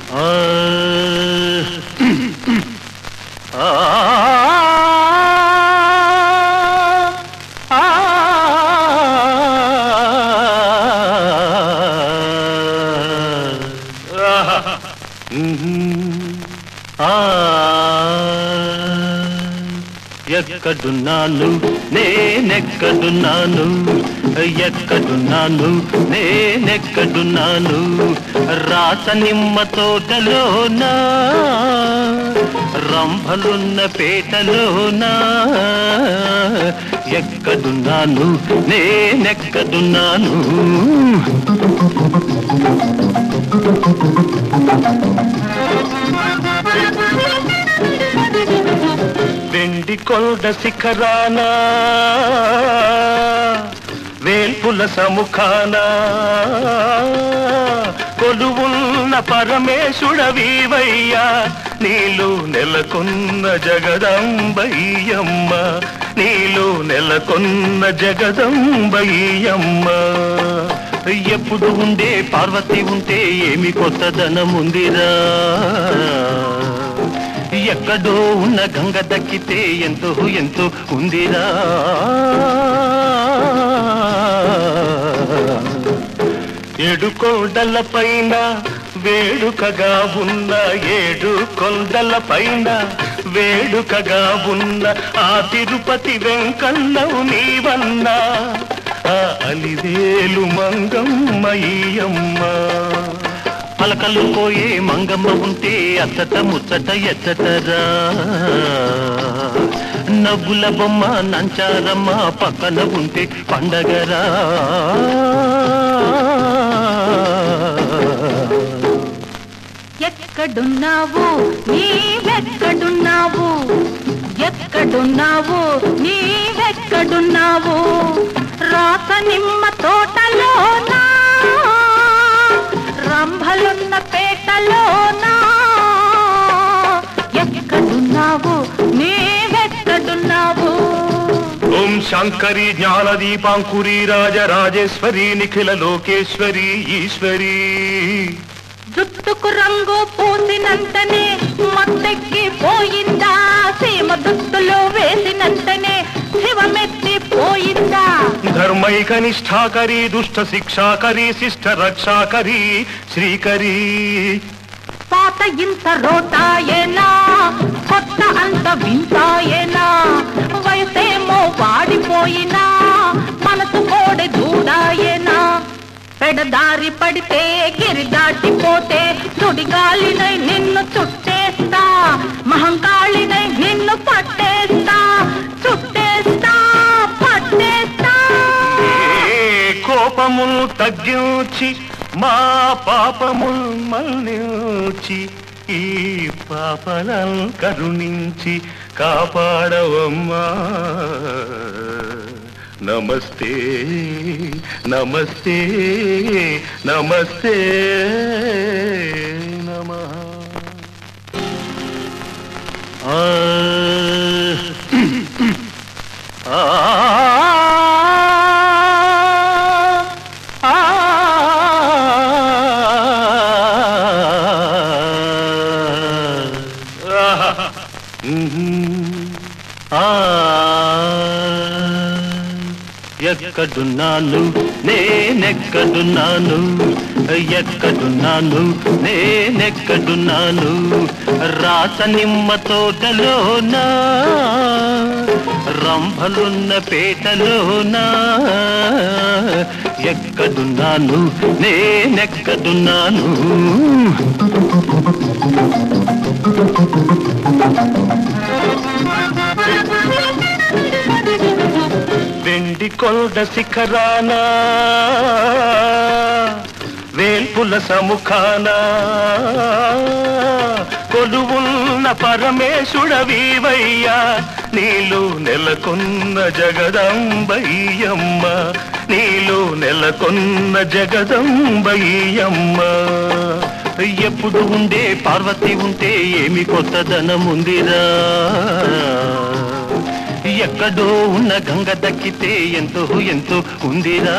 ఆ ఆ ఆ ఆ ఎక్కడున్నాను నేనెక్కడున్నాను ఎక్కడున్నాను నేనెక్కడున్నాను రాత నిమ్మ తోటలోనా రంభలున్న పేటలోనా ఎక్కడున్నాను నేనెక్కడున్నాను వెండి కొండ శిఖరాన వేల్పుల సముఖాన కొలువున్న పరమేశుడవీవయ్యా నీలు నెలకొన్న జగదంబయ్యమ్మ నీలు నెలకొన్న జగదంబయ్యమ్మ ఎప్పుడు ఉండే పార్వతి ఉంటే ఏమి కొత్తదనముందిరా ఎక్కడో ఉన్న గంగ దక్కితే ఎంతో ఎంతో ఉందిరా ఏడు కొండల పైన వేడుకగా ఉన్న ఏడు కొండల పైన వేడుకగా ఉన్న ఆ తిరుపతి వెంకన్నవు నీవన్నా ఆ అలివేలు మంగమ్మయ్యమ్మ పలకలు పోయే మంగమ్మ ఉంటే అచ్చట ముచ్చట ఎచ్చటరా నవ్వుల బొమ్మ నంచారమ్మ పక్కన ఉంటే పండగరా ఎక్కడున్నావు నీవెక్కడున్నావు ఎక్కడున్నావు నీవెక్కడున్నావు రాస నిమ్మ తోటలోనా రంభలున్న పేటలోనా ఎక్కడున్నావు నీవెక్కడున్నావు ఓం శంకరి జ్ఞాన దీపాంకురి రాజరాజేశ్వరి నిఖిల లోకేశ్వరి ఈశ్వరి జుట్టుకు రంగు పూసినంతనే మత్తెక్కి పోయిందా సీమ దుస్తులు వేసినంతనే శివమెత్తి పోయిందా ధర్మైక నిష్ఠాకరి దుష్ట శిక్షాకరి శిష్ట రక్షాకరి శ్రీకరి పాత ఇంత రోతాయేనా కొత్త అంత వింతాయేనా వయసేమో వాడిపోయినా మనసు కోడె దూడాయేనా పెడదారి పడితే గిరి దాటిపోతే సుడిగాలినై నిన్ను చుట్టేస్తా మహంకాళినై నిన్ను పట్టేస్తా చుట్టేస్తా పట్టేస్తా ఏ కోపమును తగ్గించి మా పాపముల్ మల్లించి ఈ పాపలం కరుణించి కాపాడవమ్మా నమస్తే నమస్తే నమస్తే నమ ఎక్కడున్నాను నేనెక్కడున్నాను ఎక్కడున్నాను నేనెక్కడున్నాను రాత నిమ్మ తోటలోనా రంభలున్న పేటలోనా ఎక్కడున్నాను నేనెక్కడున్నాను వెండి కొండ శిఖరాన వేల్పుల సముఖాన కొలువున్న పరమేశుడవీవయ్యా నీలు నెలకొన్న జగదంబయ్యమ్మ నీలు నెలకొన్న జగదంబయ్యమ్మ ఎప్పుడు ఉండే పార్వతి ఉంటే ఏమి కొత్తదనముందిరా ఎక్కడో ఉన్న గంగ దక్కితే ఎంతో ఎంతో ఉందిరా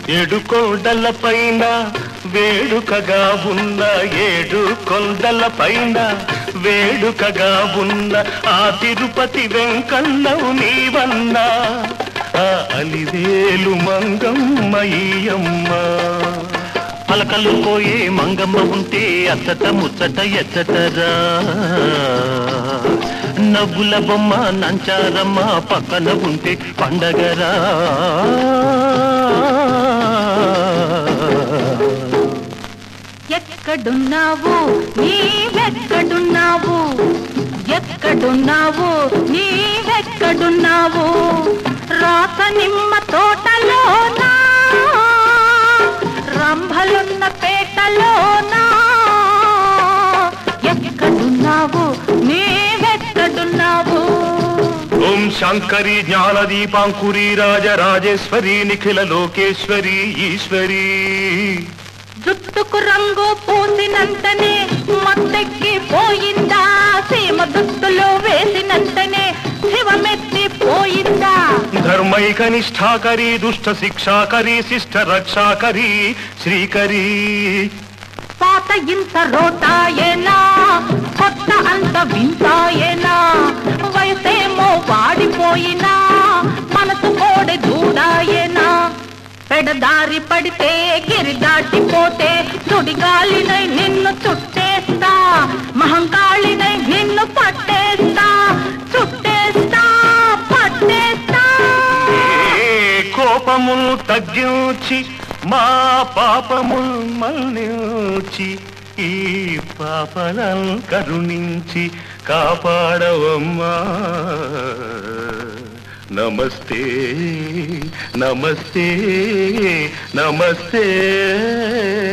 ఏడు కొండల పైన వేడుకగా ఉన్న ఏడు కొండల పైన వేడుకగా ఉన్న ఆ తిరుపతి వెంకన్నవు నీవన్నా ఆ అలివేలు మంగమ్మయ్యమ్మ పలకలు పోయే మంగమ్మ ఉంటే అచ్చట ముచ్చట ఎచ్చటరా నవ్వుల బొమ్మ నంచారమ్మ పక్కన ఉంటే పండగరా ఎక్కడున్నావు నీవెక్కడున్నావు ఎక్కడున్నావు నీవెక్కడున్నావు రాత నిమ్మ తోటలోనా రంభలున్న పేటలోనా ఎక్కడున్నావు నీవెక్కడున్నావు ఓం శంకరి జ్ఞాన దీపాంకురి రాజరాజేశ్వరి నిఖిల లోకేశ్వరి ఈశ్వరి జుట్టుకు రంగు పూసినంతనే మత్తెక్కి పోయిందా సీమ దుస్తులు వేసినంతనే శివమెత్తి పోయిందా ధర్మైక నిష్ఠాకరి దుష్ట శిక్షాకరి శిష్ట రక్షాకరి శ్రీకరి పాత ఇంత రోతాయేనా కొత్త అంత వింతాయేనా వయసేమో వాడిపోయినా మనసు కోడె దూడాయేనా పెడదారి పడితే గిరి దాటిపోతే సుడిగాలినై నిన్ను చుట్టేస్తా మహంకాళినై నిన్ను పట్టేస్తా చుట్టేస్తా పట్టేస్తా ఏ కోపములు తగ్గించి మా పాపముల్ మన్నించి ఈ పాపలను కరుణించి కాపాడవమ్మా నమస్తే నమస్తే నమస్తే